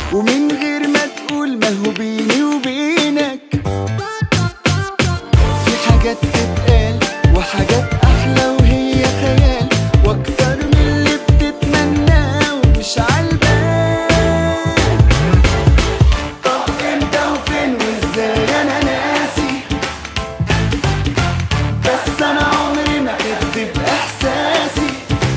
ومن غير ما تقول ما هو بيني وبينك في حاجات تتقال وحاجات احلى وهي خيال واكتر من اللي بتتمناه ومش عالبال طب امتى وفين وازاي انا ناسي بس انا عمري ما كدب احساسي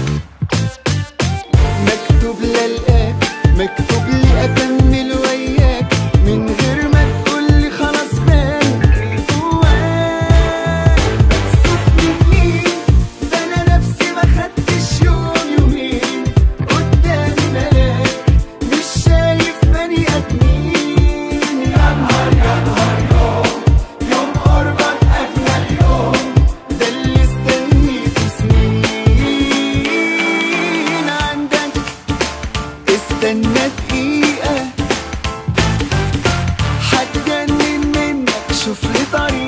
مكتوب للقاك مكتوب لي اكمل وياك من غير ما تقولي خلاص بان جواك مكسوف من مين ده انا نفسي ما خدتش يوم يومين قدامي ملاك مش شايف بني ادمين يا نهار يا نهار يوم يوم قربك اجمل يوم ده اللي استنيته سنين عندك استنى دقيقة هتجنن منك شوف لي طريقة